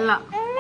ಆಗಲ್ಲ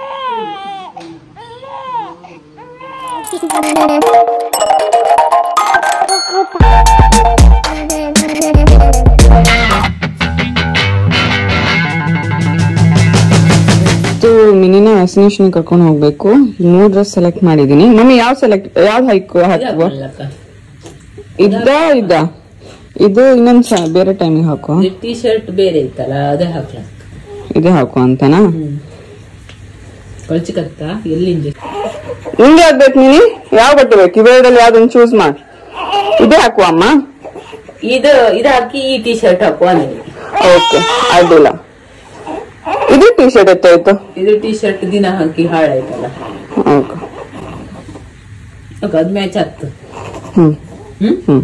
ಇಷ್ಟು ಮಿನಿನ ವ್ಯಾಕ್ಸಿನೇಷನ್ ಕರ್ಕೊಂಡು ಹೋಗ್ಬೇಕು ಮೂರ್ ಡ್ರೆಸ್ ಸೆಲೆಕ್ಟ್ ಮಾಡಿದೀನಿ ಮಮ್ಮಿ ಯಾವ ಸೆಲೆಕ್ಟ್ ಯಾವ್ದು ಹೈಕ್ ಹಾಕುವ ಇದ್ದ ಇದ್ದ ಇದು ಇನ್ನೊಂದ್ ಸ- ಬೇರೆ ಟೈಮಿಗೆ ಹಾಕುವ ಟೀ ಶರ್ಟ್ ಬೇರೆ ಇತ್ತಲ್ಲ ಅದೇ ಹಾಕ್ಲ ಇದೇ ಹಾಕು ಅಂತನಾ ಕೊಳ್ಚಿಕತ್ತ ಎಲ್ಲಿ ಇಂಜೆಕ್ಷನ್ ನಿಂಗೆ ಆಗ್ಬೇಕು ಮಿನಿ ಯಾವ ಬಟ್ಟೆ ಬೇಕು ಇವೆರಡಲ್ಲಿ ಯಾವ್ದೊಂದು ಚೂಸ್ ಮಾಡಿ ಇದೇ ಹಾಕುವ ಅಮ್ಮ ಇದು ಇದು ಹಾಕಿ ಈ ಟೀ ಶರ್ಟ್ ಹಾಕುವ ನೀವು ಓಕೆ ಅಡ್ಡಿಲ್ಲ ಇದು ಟೀ ಶರ್ಟ್ ಎತ್ತಾಯ್ತು ಇದು ಟೀ ಶರ್ಟ್ ದಿನ ಹಾಕಿ ಹಾಳಾಯ್ತಲ್ಲ ಓಕೆ ಓಕೆ, ಅದ್ ಮ್ಯಾಚ್ ಆಗ್ತು ಹ್ಮ್ ಹ್ಮ್ ಹ್ಮ್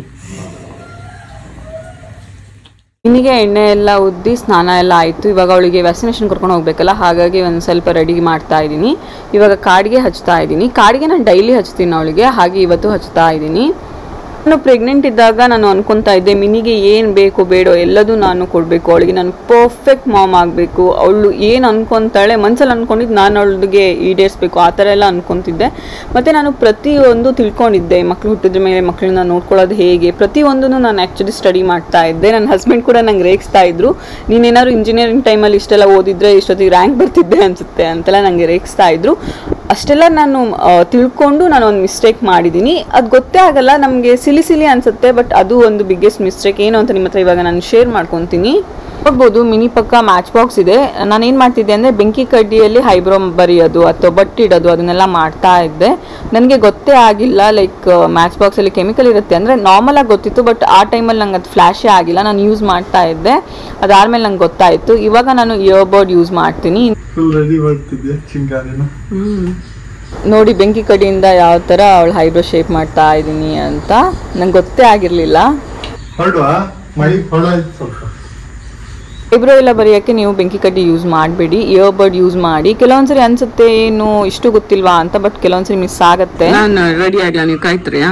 ನಿನಗೆ ಎಣ್ಣೆ ಎಲ್ಲ ಉದ್ದಿ ಸ್ನಾನ ಎಲ್ಲ ಆಯಿತು ಇವಾಗ ಅವಳಿಗೆ ವ್ಯಾಕ್ಸಿನೇಷನ್ ಕರ್ಕೊಂಡು ಹೋಗ್ಬೇಕಲ್ಲ ಹಾಗಾಗಿ ಒಂದು ಸ್ವಲ್ಪ ರೆಡಿ ಮಾಡ್ತಾ ಇದ್ದೀನಿ ಇವಾಗ ಕಾಡಿಗೆ ಹಚ್ತಾ ಇದ್ದೀನಿ ಕಾಡಿಗೆ ನಾನು ಡೈಲಿ ಹಚ್ತೀನಿ ಅವಳಿಗೆ ಹಾಗೆ ಇವತ್ತು ಹಚ್ತಾ ಇದ್ದೀನಿ ನಾನು ಪ್ರೆಗ್ನೆಂಟ್ ಇದ್ದಾಗ ನಾನು ಅನ್ಕೊಂತಾ ಇದ್ದೆ ಮಿನಿಗೆ ಏನು ಬೇಕು ಬೇಡೋ ಎಲ್ಲದೂ ನಾನು ಕೊಡಬೇಕು ಅವಳಿಗೆ ನಾನು ಪರ್ಫೆಕ್ಟ್ ಮಾಮ್ ಆಗಬೇಕು ಅವಳು ಏನು ಅನ್ಕೊಂತಾಳೆ ಮನ್ಸಲ್ಲಿ ಅನ್ಕೊಂಡಿದ್ದು ನಾನು ಅವಳಿಗೆ ಈಡೇರಿಸ್ಬೇಕು ಆ ಥರ ಎಲ್ಲ ಅನ್ಕೊಂತಿದ್ದೆ ಮತ್ತು ನಾನು ಪ್ರತಿಯೊಂದು ತಿಳ್ಕೊಂಡಿದ್ದೆ ಮಕ್ಳು ಹುಟ್ಟಿದ ಮೇಲೆ ಮಕ್ಕಳನ್ನ ನೋಡ್ಕೊಳ್ಳೋದು ಹೇಗೆ ಪ್ರತಿಯೊಂದನ್ನು ನಾನು ಆ್ಯಕ್ಚುಲಿ ಸ್ಟಡಿ ಮಾಡ್ತಾ ಇದ್ದೆ ನನ್ನ ಹಸ್ಬೆಂಡ್ ಕೂಡ ನಂಗೆ ರೇಗಿಸ್ತಾ ಇದ್ರು ನೀನೇನಾದ್ರು ಇಂಜಿನಿಯರಿಂಗ್ ಟೈಮಲ್ಲಿ ಇಷ್ಟೆಲ್ಲ ಓದಿದ್ರೆ ಇಷ್ಟೊತ್ತಿಗೆ ರ್ಯಾಂಕ್ ಬರ್ತಿದ್ದೆ ಅನ್ಸುತ್ತೆ ಅಂತೆಲ್ಲ ನನಗೆ ರೇಗಿಸ್ತಾ ಇದ್ರು ಅಷ್ಟೆಲ್ಲ ನಾನು ಆ, ತಿಳ್ಕೊಂಡು ನಾನು ಒಂದು ಮಿಸ್ಟೇಕ್ ಮಾಡಿದ್ದೀನಿ ಅದು ಗೊತ್ತೇ ಆಗಲ್ಲ ನಮಗೆ ಸಿಲಿ ಸಿಲಿ ಅನ್ಸುತ್ತೆ ಬಟ್ ಅದು ಒಂದು ಬಿಗ್ಗೆಸ್ಟ್ ಮಿಸ್ಟೇಕ್ ಏನು ಅಂತ ನಿಮ್ಮ ಹತ್ರ ಇವಾಗ ನಾನು ಶೇರ್ ಮಾಡ್ಕೊತೀನಿ ನೋಡ್ಬೋದು ಮಿನಿ ಪಕ್ಕ ಮ್ಯಾಚ್ ಬಾಕ್ಸ್ ಇದೆ ನಾನು ಏನು ಮಾಡ್ತಿದ್ದೆ ಅಂದರೆ ಬೆಂಕಿ ಕಡ್ಡಿಯಲ್ಲಿ ಹೈಬ್ರೋ ಬರೆಯೋದು ಅಥವಾ ಬಟ್ಟಿಡೋದು ಅದನ್ನೆಲ್ಲ ಮಾಡ್ತಾ ಇದ್ದೆ ನನಗೆ ಗೊತ್ತೇ ಆಗಿಲ್ಲ ಲೈಕ್ ಮ್ಯಾಚ್ ಬಾಕ್ಸಲ್ಲಿ ಕೆಮಿಕಲ್ ಇರುತ್ತೆ ಅಂದರೆ ನಾರ್ಮಲ್ ಆಗಿ ಗೊತ್ತಿತ್ತು ಬಟ್ ಆ ಟೈಮಲ್ಲಿ ನಂಗೆ ಅದು ಫ್ಲ್ಯಾಶೇ ಆಗಿಲ್ಲ ನಾನು ಯೂಸ್ ಮಾಡ್ತಾ ಇದ್ದೆ ಅದಾದ್ಮೇಲೆ ನಂಗೆ ಗೊತ್ತಾಯಿತು ಇವಾಗ ನಾನು ಇಯರ್ಬಡ್ ಯೂಸ್ ಮಾಡ್ತೀನಿ ಫುಲ್ ರೆಡಿ ಮಾಡ್ತಿದ್ದೆ ಚಿಂಗಾರಿನ ನೋಡಿ ಬೆಂಕಿ ಕಡಿಯಿಂದ ಯಾವ ಥರ ಅವಳು ಹೈಬ್ರೋ ಶೇಪ್ ಮಾಡ್ತಾ ಇದ್ದೀನಿ ಅಂತ ನಂಗೆ ಗೊತ್ತೇ ಆಗಿರಲಿಲ್ಲ ಹೊರಡುವ ಮಳಿ ಹೊರಡಾಯ್ತು ಸ್ವಲ್ಪ ಐಬ್ರೋ ಎಲ್ಲ ಬರೆಯೋಕ್ಕೆ ನೀವು ಬೆಂಕಿ ಕಡ್ಡಿ ಯೂಸ್ ಮಾಡಬೇಡಿ ಇಯರ್ಬಡ್ ಯೂಸ್ ಮಾಡಿ ಕೆಲವೊಂದ್ಸರಿ ಅನ್ಸುತ್ತೆ ಏನು ಇಷ್ಟು ಗೊತ್ತಿಲ್ವಾ ಅಂತ ಬಟ್ ಕೆಲವೊಂದ್ಸರಿ ಮಿಸ್ ಆಗತ್ತೆ ನಾನು ರೆಡಿ ಆಗಲ್ಲ ನೀವು ಕಾಯ್ತೀರಿಯಾ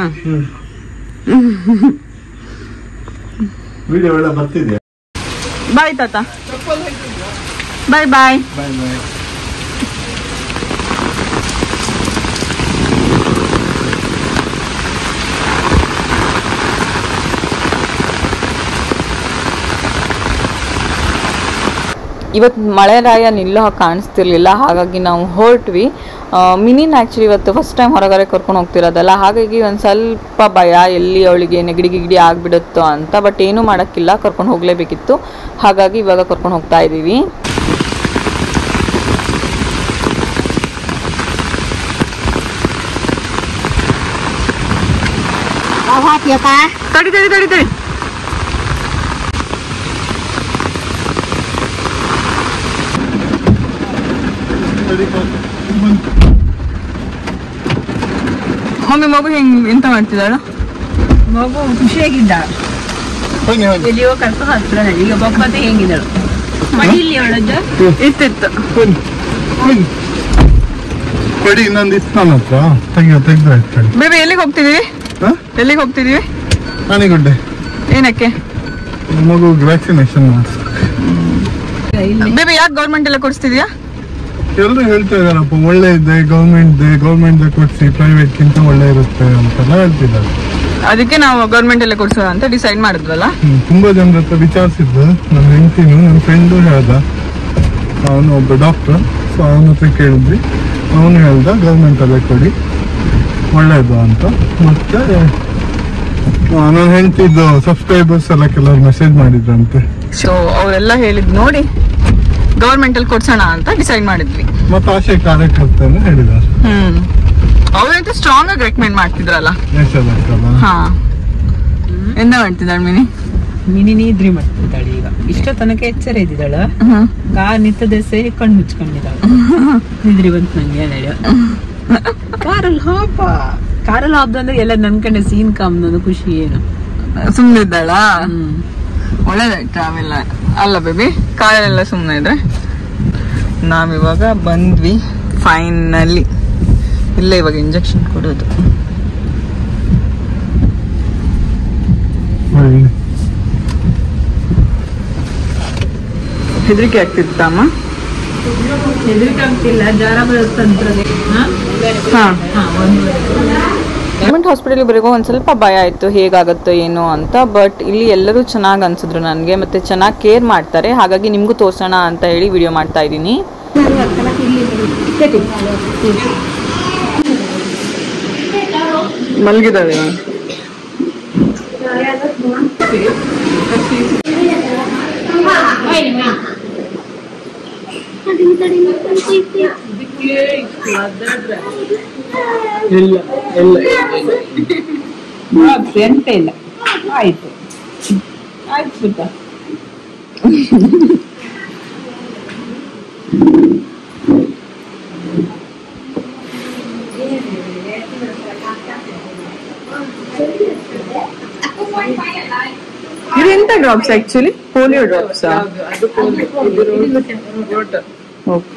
ವಿಡಿಯೋ ಎಲ್ಲ ಬರ್ತಿದೆ ಬಾಯ್ ತಾತ ಬಾಯ್ ಬಾಯ್ ಬಾಯ್ ಬಾಯ್ ಇವತ್ತು ಮಳೆರಾಯ ನಿಲ್ಲೋ ಹಾಗೆ ಕಾಣಿಸ್ತಿರ್ಲಿಲ್ಲ ಹಾಗಾಗಿ ನಾವು ಹೊರಟ್ವಿ ಮಿನಿನ ಆ್ಯಕ್ಚುಲಿ ಇವತ್ತು ಫಸ್ಟ್ ಟೈಮ್ ಹೊರಗಡೆ ಕರ್ಕೊಂಡು ಹೋಗ್ತಿರೋದಲ್ಲ ಹಾಗಾಗಿ ಒಂದು ಸ್ವಲ್ಪ ಭಯ ಎಲ್ಲಿ ಅವಳಿಗೆ ನೆಗಡಿ ಗಿಗಡಿ ಆಗಿಬಿಡುತ್ತೋ ಅಂತ ಬಟ್ ಏನೂ ಮಾಡೋಕ್ಕಿಲ್ಲ ಕರ್ಕೊಂಡು ಹೋಗಲೇಬೇಕಿತ್ತು ಹಾಗಾಗಿ ಇವಾಗ ಕರ್ಕೊಂಡು ಹೋಗ್ತಾ ಇದ್ದೀವಿ ತಡಿ ತಡಿ ತಡಿ ತಡಿ ಒಮ್ಮೆ ಮಗು ಹೆಂಗ್ ಎಂತ ಮಾಡ್ತಿದ್ದಾಳು ಮಗು ಖುಷಿಯಾಗಿದ್ದ ಹೋಗಿ ಹೋಗಿ ಎಲ್ಲಿಯೋ ಕರ್ಕೊಂಡು ಹತ್ರ ಈಗ ಬೊಬ್ಬತ್ತೆ ಹೆಂಗಿದಳು ಮಡಿಯಲ್ಲಿ ಅವಳದ್ದು ಇತ್ತಿತ್ತು ಬನ್ನಿ ಬನ್ನಿ ಕೊಡಿ ಇನ್ನೊಂದು ಇತ್ತು ನನ್ನ ಹತ್ರ ತೆಗಿಯೋ ತೆಗ್ದು ಆಯ್ತು ಬೇಬಿ ಎಲ್ಲಿಗೆ ಹೋಗ್ತಿದೀವಿ ಹಾ ಎಲ್ಲಿಗೆ ಹೋಗ್ತಿದೀವಿ ಆನೆಗುಡ್ಡೆ ಏನಕ್ಕೆ ಮಗುಗೆ ವ್ಯಾಕ್ಸಿನೇಷನ್ ಮಾಡಿಸ್ ಬೇಬಿ ಯಾಕೆ ಗೌರ್ಮೆಂಟ್ ಎಲ್ಲ ಕೊಡಿಸ್ತಿದ್ಯಾ ಎಲ್ಲರೂ ಹೇಳ್ತಾ ಇದಾರಪ್ಪ ಒಳ್ಳೆ ಇದೆ ಗೌರ್ಮೆಂಟ್ ಗೌರ್ಮೆಂಟ್ ಕೊಡ್ಸಿ ಪ್ರೈವೇಟ್ಗಿಂತ ಒಳ್ಳೆ ಇರುತ್ತೆ ಅಂತೆಲ್ಲ ಹೇಳ್ತಿದ್ದಾರೆ ಅದಕ್ಕೆ ನಾವು ಗೌರ್ಮೆಂಟ್ ಎಲ್ಲ ಕೊಡ್ಸೋಣ ಅಂತ ಡಿಸೈಡ್ ಮಾಡಿದ್ವಲ್ಲ ಹ್ಮ್, ತುಂಬಾ ಜನರ ಹತ್ರ ವಿಚಾರಿಸಿದ್ದು ನನ್ನ ಹೆಂಡತಿನು ನನ್ನ ಫ್ರೆಂಡು ಹೇಳ್ದ ಅವನು ಒಬ್ಬ ಡಾಕ್ಟರ್ ಸೊ ಅವನ ಹತ್ರ ಕೇಳಿದ್ವಿ ಅವನು ಹೇಳ್ದ ಗೌರ್ಮೆಂಟ್ ಅಲ್ಲೇ ಕೊಡಿ ಒಳ್ಳೇದು ಅಂತ ಮತ್ತೆ ನನ್ನ ಹೆಂಡತಿದ್ದು ಸಬ್ಸ್ಕ್ರೈಬರ್ಸ್ ಎಲ್ಲ ಕೆಲವರು ಮೆಸೇಜ್ ಮಾಡಿದ್ರಂತೆ ಸೊ ಅವರೆಲ್ಲ ಹೇಳಿದ್ ನೋಡಿ ಗೌರ್ಮೆಂಟ್ ಅಲ್ಲಿ ಕೊಡ್ಸೋಣ ಅಂತ ಡಿಸೈಡ್ ಮಾಡಿದ್ವಿ ಮತ್ತೆ ಆಶೆ ಕಾರ್ಯಕರ್ತರು ಹೇಳಿದ್ದಾರೆ ಹ್ಮ್ ಅವ್ರಂತೂ ಸ್ಟ್ರಾಂಗ್ ಆಗಿ ರೆಕಮೆಂಡ್ ಮಾಡ್ತಿದ್ರಲ್ಲ ಯಶೋದಕ್ಕಲ್ಲ ಹಾ ಎಂತ ಮಾಡ್ತಿದ್ದಾಳೆ ಮಿನಿ ಮಿನಿ ನಿದ್ರಿ ಮಾಡ್ತಿದ್ದಾಳೆ ಈಗ ಇಷ್ಟ ತನಕ ಎಚ್ಚರ ಇದ್ದಿದ್ದಾಳ ಹ್ಮ್ ಕಾರ್ ನಿಂತದೆ ಸೇರಿ ಕಣ್ಣು ಮುಚ್ಕೊಂಡಿದ್ದಾಳ ನಿದ್ರಿ ಬಂತು ನಂಗೆ ನಡೆಯ ಕಾರಲ್ಲಿ ಹಾಪ ಕಾರಲ್ಲಿ ಹಾಪ್ದ ಅಂದ್ರೆ ಎಲ್ಲ ನನ್ಕಂಡೆ ಸೀನ್ ಕಾಮ್ದು ಖುಷಿ ಏನು ಸುಮ್ನೆ ಇದ್ದಾಳಾ ಹ್ಮ್ ಒಳ್ಳೇದಾಯ್ತು ಅವೆಲ್ಲ ಅಲ್ಲ ಬೇಬಿ ಕಾಲೆಲ್ಲ ಸುಮ್ಮನೆ ಇದ್ರೆ ನಾವಿವಾಗ ಬಂದ್ವಿ ಫೈನಲಿ ಇಲ್ಲೇ ಇವಾಗ ಇಂಜೆಕ್ಷನ್ ಕೊಡೋದು ಒಳ್ಳೆ ಹೆದರಿಕೆ ಆಗ್ತಿತ್ತಮ್ಮ ಹೆದರಿಕಾಗ್ತಿಲ್ಲ ಜಾರ ಬರುತ್ತಂತ್ರೆ ಹಾ ಹಾ ಒಂದೂವರೆ ಗೌರ್ಮೆಂಟ್ ಹಾಸ್ಪಿಟಲ್ಗೆ ಬರೋವಾಗ ಒಂದು ಸ್ವಲ್ಪ ಭಯ ಆಯಿತು ಹೇಗಾಗುತ್ತೋ ಏನೋ ಅಂತ ಬಟ್ ಇಲ್ಲಿ ಎಲ್ಲರೂ ಚೆನ್ನಾಗಿ ಅನ್ಸಿದ್ರು ನನಗೆ ಮತ್ತು ಚೆನ್ನಾಗಿ ಕೇರ್ ಮಾಡ್ತಾರೆ ಹಾಗಾಗಿ ನಿಮಗೂ ತೋರಿಸೋಣ ಅಂತ ಹೇಳಿ ವಿಡಿಯೋ ಮಾಡ್ತಾ ಇದ್ದೀನಿ ಮಲಗಿದ್ದಾಳೆ ಇಲ್ಲ ಇಲ್ಲ ಎಂತ ಇಲ್ಲ ಆಯ್ತು ಆಯ್ತು ಪುಟ್ಟ ಇದು ಎಂತ ಡ್ರಾಪ್ಸ್ ಆಕ್ಚುಲಿ ಪೋಲಿಯೋ ಡ್ರಾಪ್ಸ್ ಅದು ಓಕೆ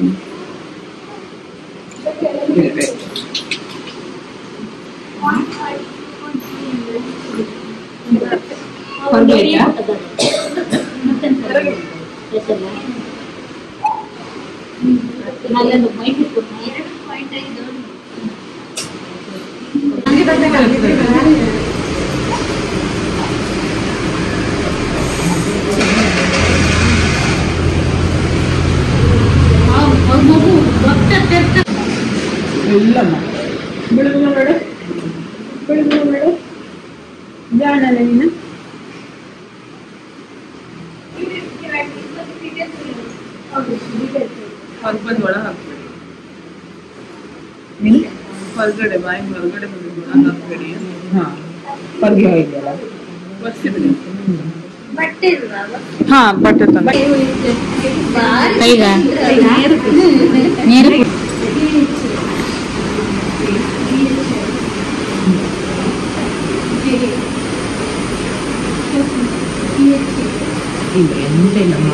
ಇಲ್ಲಮ್ಮ ಬೆಳಗ್ಗೆ ನೋಡು ಬೆಳಗ್ಗೆ ನೋಡು ಜಾಣಲ್ಲ ನೀನು ಹೊರಬಂದು ಒಳಗೆ ಹಾಕ್ಬೇಡಿ ನೀನು ಹೊರಗಡೆ ಬಾಯಿ ಹೊರಗಡೆ ಬಂದು ಒಳಗೆ ಹಾಕ್ಬೇಡಿ ಹಾಂ ಹೊರಗೆ ಹೋಗಿದ್ದಲ್ಲ ಬರ್ಸಿಬಿಡಿ ಹಾ ಬಟ್ಟೆ ತಂದೆ ಇಲ್ಲ ಎಂತ ಇಲ್ಲಮ್ಮ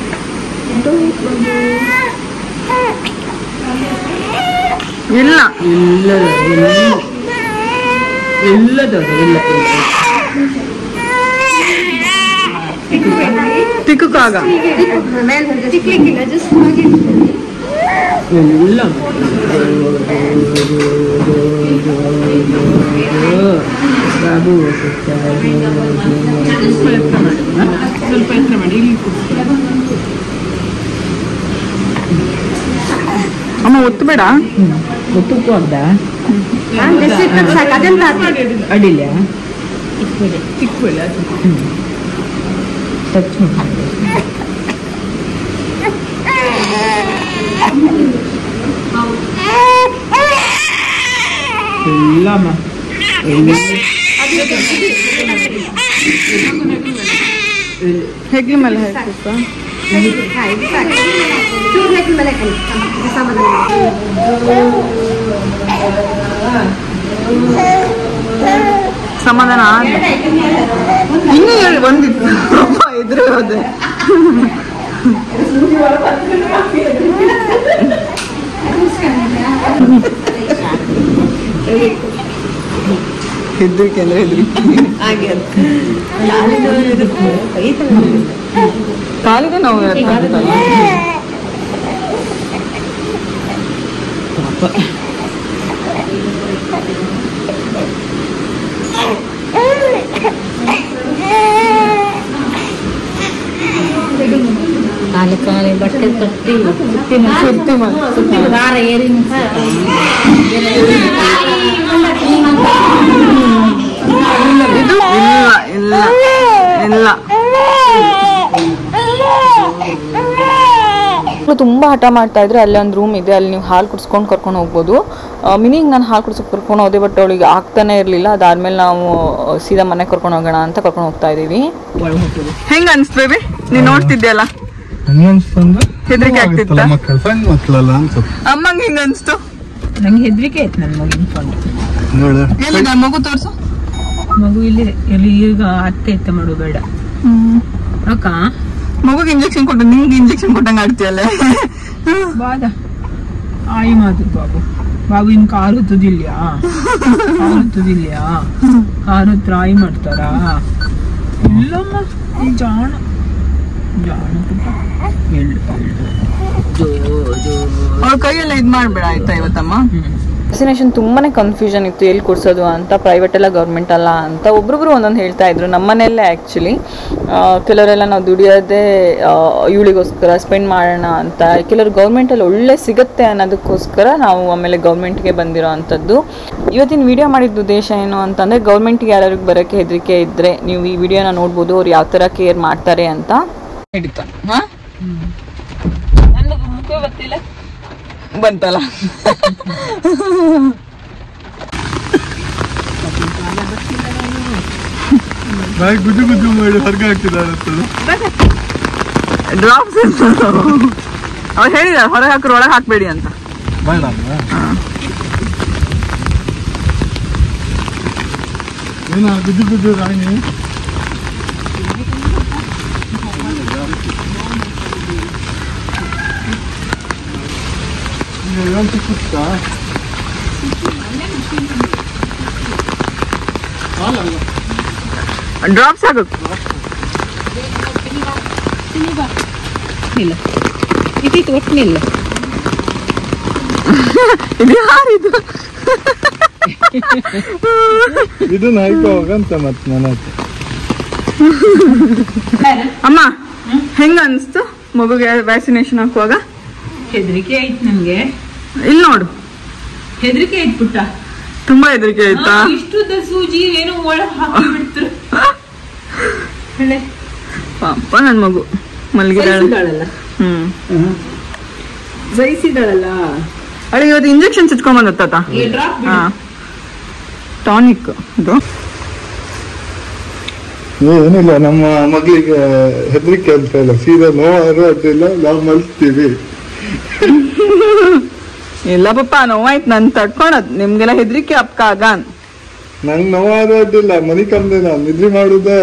ಇಲ್ಲ ಎಲ್ಲದ ಎಲ್ಲ ಎಲ್ಲದದು ಎಲ್ಲ ತಿಕ್ಕುಕಾಗ ಎಲ್ಲ ಬಾಬು ಸ್ವಲ್ಪ ಎತ್ತರ ಮಾಡಿ ಇಲ್ಲಿ ಕೂತ್ಕೊಳ್ಳಿ. ಅಮ್ಮ ಒತ್ತಬೇಡ ಗೊತ್ತಕ್ಕೂ ಅರ್ಧ ಅಡಿಲ್ಲ ಚಿಕ್ಕಬೇಡ ಟಚ್ ಮಾಡಿ ಎಲ್ಲಮ್ಮ ಎಲ್ಲ ಹೆಗ್ಲಿ ಮೇಲೆ ಹಾಕ್ಬೇಕಾ ಸಮಾಧಾನ ಆದ ಇನ್ನೂ ಹೇಳಿ ಬಂದಿತ್ತು ಅಪ್ಪ ಎದುರು ಹೋದೆ ಹೆದರಿಕೆ ಅಂದ್ರೆ ಹೆದರಿಕೆ ಕಾಲಿಗೆ ನೋವು ಇರುತ್ತೆ ಕಾಲಿ ಕಾಲಿ ಬಟ್ಟೆ ಕಟ್ಟಿ ಸುತ್ತಿ ಮಾಡಿ ಸುತ್ತಿ ಮಾಡಿ ಸುತ್ತಿ ದಾರ ಏರಿ ಇದು ಇಲ್ಲ ಇಲ್ಲ ಇಲ್ಲ ಮಕ್ಳು ತುಂಬಾ ಹಠ ಮಾಡ್ತಾ ಇದ್ರೆ ಅಲ್ಲಿ ಒಂದು ರೂಮ್ ಇದೆ ಅಲ್ಲಿ ನೀವು ಹಾಲು ಕುಡಿಸ್ಕೊಂಡು ಕರ್ಕೊಂಡು ಹೋಗ್ಬೋದು ಮಿನಿಗೆ ನಾನು ಹಾಲು ಕುಡಿಸ್ಕೊಂಡು ಕರ್ಕೊಂಡು ಹೋದೆ ಬಟ್ ಅವಳಿಗೆ ಆಗ್ತಾನೆ ಇರಲಿಲ್ಲ ಅದಾದ್ಮೇಲೆ ನಾವು ಆ, ಸೀದಾ ಮನೆಗೆ ಕರ್ಕೊಂಡು ಹೋಗೋಣ ಅಂತ ಕರ್ಕೊಂಡು ಹೋಗ್ತಾ ಇದೀವಿ ಒಳಗೆ ಹೋಗ್ತದೆ ಹೆಂಗ ಅನ್ಸ್ತೇವೆ ನೀನ್ ನೋಡ್ತಿದ್ಯಲ್ಲ ಹಂಗನ್ಸ್ತಂದ್ರೆ ಹೆದ್ರಿಕೆ ಆಗ್ತಿತ್ತಾ? ಮಕ್ಕಳು ಸಣ್ಣ ಮಕ್ಕಳಲ್ಲ ಅನ್ಸುತ್ತೆ ಅಮ್ಮಂಗೆ ಹಿಂಗ ಅನ್ಸ್ತು ನಂಗೆ ಹೆದರಿಕೆ ಆಯ್ತು ನನ್ನ ಮಗಿನ ಕೊಂಡು ನೋಡ ಎಲ್ಲಿದೆ ಮಗು ತೋರ್ಸು ಮಗು ಇಲ್ಲಿದೆ ಇಲ್ಲಿ ಈಗ ಅತ್ತೆ ಎತ್ತ ಮಾಡು ಬೇಡ ಅಕ್ಕ ಮಗುಗೆ ಇಂಜೆಕ್ಷನ್ ಕೊಟ್ಟು ನಿಂಗೆ ಇಂಜೆಕ್ಷನ್ ಕೊಟ್ಟಂಗೆ ಆಡ್ತೀಯಲ್ಲ ಬಾದ ಆಯಿ ಮಾತು ಬಾಬು ಬಾಬು ಇನ್ ಕಾರು ಹತ್ತದಿಲ್ಯಾ ಕಾರು ಹತ್ತದಿಲ್ಯಾ ಕಾರು ಹತ್ರ ಆಯಿ ಮಾಡ್ತಾರಾ ಇಲ್ಲಮ್ಮ ಈ ಜಾಣ ಜಾಣ ಪುಟ್ಟ ಎಳ್ಳು ಎಳ್ಳು ಜೋ ಅವ್ರ ಕೈಯೆಲ್ಲ ಇದ್ ಮಾಡ್ಬೇಡ ಆಯ್ತಾ ಇವತ್ತಮ್ಮ ವ್ಯಾಕ್ಸಿನೇಷನ್ ತುಂಬಾನೇ ಕನ್ಫ್ಯೂಷನ್ ಇತ್ತು ಎಲ್ಲಿ ಕೊಡ್ಸೋದು ಅಂತ ಪ್ರೈವೇಟ್ ಅಲ್ಲ ಗೌರ್ಮೆಂಟ್ ಅಲ್ಲ ಅಂತ ಒಬ್ರೊಬ್ರು ಒಂದೊಂದು ಹೇಳ್ತಾ ಇದ್ರು ನಮ್ಮನೆಯಲ್ಲೇ ಆ್ಯಕ್ಚುಲಿ ಕೆಲವರೆಲ್ಲ ನಾವು ದುಡಿಯೋದೇ ಇವಳಿಗೋಸ್ಕರ ಸ್ಪೆಂಡ್ ಮಾಡೋಣ ಅಂತ ಕೆಲವರು ಗೌರ್ಮೆಂಟಲ್ಲಿ ಒಳ್ಳೆ ಸಿಗುತ್ತೆ ಅನ್ನೋದಕ್ಕೋಸ್ಕರ ನಾವು ಆಮೇಲೆ ಗೌರ್ಮೆಂಟ್ಗೆ ಬಂದಿರೋ ಅಂಥದ್ದು ಇವತ್ತಿನ ವಿಡಿಯೋ ಮಾಡಿದ ಉದ್ದೇಶ ಏನು ಅಂತಂದರೆ ಗೌರ್ಮೆಂಟ್ಗೆ ಯಾರ್ಯಾರಿಗೆ ಬರೋಕ್ಕೆ ಹೆದರಿಕೆ ಇದ್ದರೆ ನೀವು ಈ ವಿಡಿಯೋನ ನೋಡ್ಬೋದು ಅವ್ರು ಯಾವ ಥರ ಕೇರ್ ಮಾಡ್ತಾರೆ ಅಂತ ಹಿಡಿತ ಹಾಂ ಮುಖ ಗೊತ್ತಿಲ್ಲ ಬಂತಲ್ಲ ಬಾಯಿ ಗುಜು ಗುಜು ಮಾಡಿ ಹೊರಗೆ ಹಾಕಿದ್ದಾರೆ ಅಂತೇಳಿ. ಡ್ರಾಪ್ಸ್ ಅವ್ರು ಹೇಳಿದಾರೆ ಹೊರಗೆ ಹಾಕ್ರೆ ಒಳಗೆ ಹಾಕ್ಬೇಡಿ ಅಂತ ಬೇಡ ಅಲ್ವಾ? ಏನ ಗುಜು ಗುಜು ರಾಣಿ ಈಗ ಏನ್ ಸಿಕ್ಕುತ್ತಾ? ಹಾಲಲ್ಲ. ಡ್ರಾಪ್ಸ್ ಹಾಕಕ್ ಇಲ್ಲ ಇದಿತ್ತು ಒಟ್ಟಿನಿಲ್ಲ ಇದು ಯಾರಿದು ಇದು ನಾಯ್ಕ ಹೋಗಂತ ಮತ್ತೆ ನನ್ನ ಹತ್ರ. ಅಮ್ಮ ಹೆಂಗ ಅನಿಸ್ತು ಮಗುಗೆ ವ್ಯಾಕ್ಸಿನೇಷನ್ ಹಾಕುವಾಗ ಹೆದರಿಕೆ ಆಯ್ತು ನಂಗೆ ಇಲ್ಲಿ ನೋಡು ಹೆದರಿಕೆ ಆಯ್ತು ಪುಟ್ಟ ತುಂಬಾ ಹೆದರಿಕೆ ಆಯ್ತಾ ಆ, ಇಷ್ಟುದ್ದ ಸೂಜಿ ಏನೋ ಒಳಗ್ ಹಾಕಿ ಬಿಡ್ತಾರೆ ಹೇಳೆ ಪಾಪ ನನ್ ಮಗು ಮಲಗಿದಾಳೆ ಸಹಿಸಿದಾಳಲ್ಲ ಹ್ಮ್ ಸಹಿಸಿದಾಳಲ್ಲ ಅವಳಿಗೆ ಇವತ್ತು ಇಂಜೆಕ್ಷನ್ ಚುಚ್ಕೊಂಡ್ ಬಂದತ್ತ ಈ ಡ್ರಾಪ್ ಹಾ ಟಾನಿಕ್ ಇದು ಏನಿಲ್ಲ ನಮ್ಮ ಮಗಳಿಗೆ ಹೆದರಿಕೆ ಅಂತ ಇಲ್ಲ ಸೀದಾ ನೋವಾರು ಅಡ್ಡಿಲ್ಲ ನಾವು ಮಲ್ಸ್ತೀವಿ ಇಲ್ಲ ಪಪ್ಪ ನೋವಾಯ್ತು ನನ್ ತಡ್ಕೊಳದ್ ನಿಮ್ಗೆಲ್ಲ ಹೆದರಿಕೆ ಅಪ್ಕ ಆಗಾನ್ ನಂಗೆ ನೋವಾರು ಅಡ್ಡಿಲ್ಲ ಮನಿ ಕಮ್ದೆ ನಾನು ನಿದ್ರೆ ಮಾಡುದೇ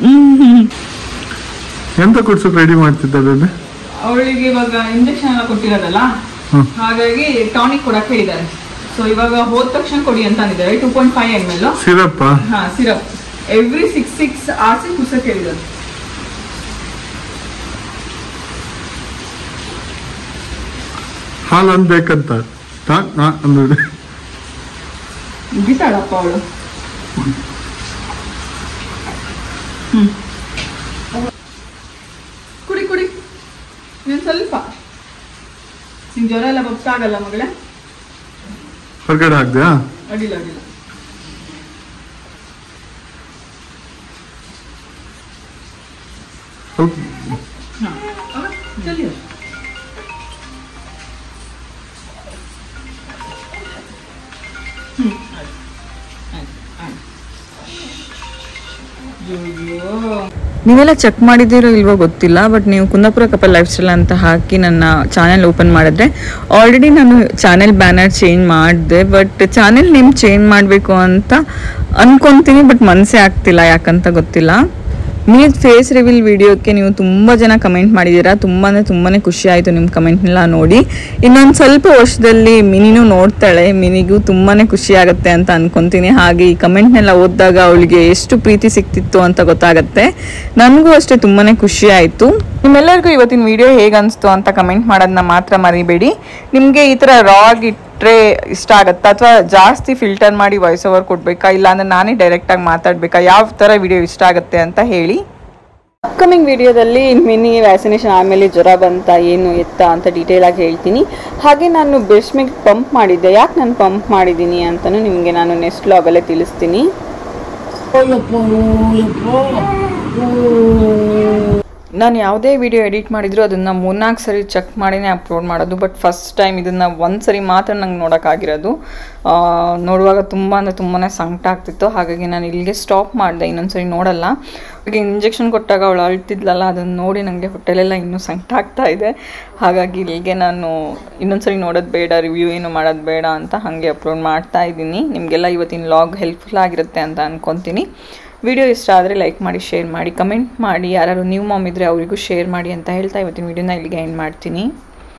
ಎಂತ ಕುಡ್ಸಕ್ ರೆಡಿ ಮಾಡ್ತಿದ್ದ ಬೇಬಿ ಅವಳಿಗೆ ಇವಾಗ ಇಂಜೆಕ್ಷನ್ ಎಲ್ಲ ಕೊಟ್ಟಿರೋದಲ್ಲ ಹ್ಮ್. ಹಾಗಾಗಿ ಟಾನಿಕ್ ಕೊಡಕ್ ಹೇಳಿದ್ದಾರೆ ಸೊ ಇವಾಗ ಹೋದ ತಕ್ಷಣ ಕೊಡಿ ಅಂತ ಅಂದಿದ್ದಾರೆ two point five M L ಸಿರಪ್ಪ ಹಾ ಸಿರಪ್ ಎವ್ರಿ ಸಿಕ್ಸ್ ಸಿಕ್ಸ್ ಆರ್ಸಿ ಕುಡ್ಸಕ್ ಹೇಳಿದ್ದಾರೆ ಹಾಲು ಅನ್ಬೇಕಂತ ತಾ- ನಾ- ಅಂದ್ರೆ ಮುಗಿತಾಳಪ್ಪ ಅವಳು ಕುಡಿ ಕುಡಿ ನೀನ್ ಸ್ವಲ್ಪ ನಿಂಗೆ ಜ್ವರ ಎಲ್ಲ ಬಗ್ಸಾಗಲ್ಲ ಮಗಳೇ ಹೊರಗಡೆ ಹಾಕ್ದ್ಯಾ ಅಡ್ಡಿಲ್ಲ ಅಡ್ಡಿಲ್ಲ ಸ್ವಲ್ಪ ಚಲಿ ನೀವೆಲ್ಲ ಚೆಕ್ ಮಾಡಿದ್ದೀರೋ ಇಲ್ವೋ ಗೊತ್ತಿಲ್ಲ ಬಟ್ ನೀವು ಕುಂದಾಪುರ ಕಪಲ್ ಲೈಫ್ ಸ್ಟೈಲ್ ಅಂತ ಹಾಕಿ ನನ್ನ ಚಾನೆಲ್ ಓಪನ್ ಮಾಡಿದ್ರೆ ಆಲ್ರೆಡಿ ನಾನು ಚಾನೆಲ್ ಬ್ಯಾನರ್ ಚೇಂಜ್ ಮಾಡಿದೆ ಬಟ್ ಚಾನೆಲ್ ನೇಮ್ ಚೇಂಜ್ ಮಾಡಬೇಕು ಅಂತ ಅನ್ಕೊಂತೀನಿ ಬಟ್ ಮನಸ್ಸೇ ಆಗ್ತಿಲ್ಲ ಯಾಕಂತ ಗೊತ್ತಿಲ್ಲ ನೀವು ಫೇಸ್ ರಿವೀಲ್ ವಿಡಿಯೋಕ್ಕೆ ನೀವು ತುಂಬ ಜನ ಕಮೆಂಟ್ ಮಾಡಿದ್ದೀರಾ ತುಂಬ ಅಂದರೆ ತುಂಬಾ ಖುಷಿ ಆಯಿತು ನಿಮ್ಮ ಕಮೆಂಟ್ನೆಲ್ಲ ನೋಡಿ ಇನ್ನೊಂದು ಸ್ವಲ್ಪ ವರ್ಷದಲ್ಲಿ ಮಿನಿನೂ ನೋಡ್ತಾಳೆ ಮಿನಿಗೂ ತುಂಬಾ ಖುಷಿ ಆಗುತ್ತೆ ಅಂತ ಅನ್ಕೊಂತೀನಿ ಹಾಗೆ ಈ ಕಮೆಂಟ್ನೆಲ್ಲ ಓದಿದಾಗ ಅವಳಿಗೆ ಎಷ್ಟು ಪ್ರೀತಿ ಸಿಕ್ತಿತ್ತು ಅಂತ ಗೊತ್ತಾಗುತ್ತೆ ನನಗೂ ಅಷ್ಟೇ ತುಂಬಾ ಖುಷಿ ಆಯಿತು ನಿಮ್ಮೆಲ್ಲರಿಗೂ ಇವತ್ತಿನ ವಿಡಿಯೋ ಹೇಗೆ ಅನಿಸ್ತು ಅಂತ ಕಮೆಂಟ್ ಮಾಡೋದನ್ನ ಮಾತ್ರ ಮರಿಬೇಡಿ ನಿಮಗೆ ಈ ಥರ ರಾಗ್ ಇಟ್ಟರೆ ಇಷ್ಟ ಆಗುತ್ತಾ ಅಥವಾ ಜಾಸ್ತಿ ಫಿಲ್ಟರ್ ಮಾಡಿ ವಾಯ್ಸ್ ಓವರ್ ಕೊಡಬೇಕಾ ಇಲ್ಲಾಂದ್ರೆ ನಾನೇ ಡೈರೆಕ್ಟಾಗಿ ಮಾತಾಡಬೇಕಾ ಯಾವ ಥರ ವಿಡಿಯೋ ಇಷ್ಟ ಆಗುತ್ತೆ ಅಂತ ಹೇಳಿ ಅಪ್ಕಮಿಂಗ್ ವಿಡಿಯೋದಲ್ಲಿ ಮಿನಿ ವ್ಯಾಕ್ಸಿನೇಷನ್ ಆದಮೇಲೆ ಜ್ವರ ಬಂತ ಏನು ಎತ್ತ ಅಂತ ಡೀಟೇಲ್ ಆಗಿ ಹೇಳ್ತೀನಿ ಹಾಗೆ ನಾನು ಬ್ರೆಸ್ಟ್ ಮಿಲ್ಕ್ ಪಂಪ್ ಮಾಡಿದ್ದೆ ಯಾಕೆ ನಾನು ಪಂಪ್ ಮಾಡಿದ್ದೀನಿ ಅಂತಲೂ ನಿಮಗೆ ನಾನು ನೆಕ್ಸ್ಟ್ ಲಾಗಲ್ಲೇ ತಿಳಿಸ್ತೀನಿ ನಾನು ಯಾವುದೇ ವಿಡಿಯೋ ಎಡಿಟ್ ಮಾಡಿದ್ರು ಅದನ್ನು ಮೂರ್ನಾಲ್ಕು ಸರಿ ಚೆಕ್ ಮಾಡಿನೇ ಅಪ್ಲೋಡ್ ಮಾಡೋದು ಬಟ್ ಫಸ್ಟ್ ಟೈಮ್ ಇದನ್ನು ಒಂದು ಸರಿ ಮಾತ್ರ ನಂಗೆ ನೋಡೋಕ್ಕಾಗಿರೋದು ಆ, ನೋಡುವಾಗ ತುಂಬ ಅಂದರೆ ತುಂಬಾ ಸಂಕಟ ಆಗ್ತಿತ್ತು ಹಾಗಾಗಿ ನಾನು ಇಲ್ಲಿಗೆ ಸ್ಟಾಪ್ ಮಾಡಿದೆ ಇನ್ನೊಂದ್ಸರಿ ನೋಡಲ್ಲ ಹಾಗೆ ಇಂಜೆಕ್ಷನ್ ಕೊಟ್ಟಾಗ ಅವಳು ಅಳ್ತಿದ್ಲಲ್ಲ ಅದನ್ನು ನೋಡಿ ನನಗೆ ಹೊಟ್ಟೆಲೆಲ್ಲ ಇನ್ನೂ ಸಂಕಟ ಆಗ್ತಾ ಇದೆ ಹಾಗಾಗಿ ಇಲ್ಲಿಗೆ ನಾನು ಇನ್ನೊಂದ್ಸರಿ ನೋಡೋದು ಬೇಡ ರಿವ್ಯೂ ಏನು ಮಾಡೋದು ಬೇಡ ಅಂತ ಹಾಗೆ ಅಪ್ಲೋಡ್ ಮಾಡ್ತಾ ಇದ್ದೀನಿ ನಿಮಗೆಲ್ಲ ಇವತ್ತಿನ ಲಾಗ್ ಹೆಲ್ಪ್ಫುಲ್ ಆಗಿರುತ್ತೆ ಅಂತ ಅನ್ಕೊತೀನಿ ವಿಡಿಯೋ ಇಷ್ಟ ಆದರೆ ಲೈಕ್ ಮಾಡಿ ಶೇರ್ ಮಾಡಿ ಕಮೆಂಟ್ ಮಾಡಿ ಯಾರು ನ್ಯೂ ಮಾಮ್ ಇದ್ದರೆ ಅವರಿಗೂ ಶೇರ್ ಮಾಡಿ ಅಂತ ಹೇಳ್ತಾ ಇವತ್ತಿನ ವಿಡಿಯೋನ ಇಲ್ಲಿಗೆ ಎಂಡ್ ಮಾಡ್ತೀನಿ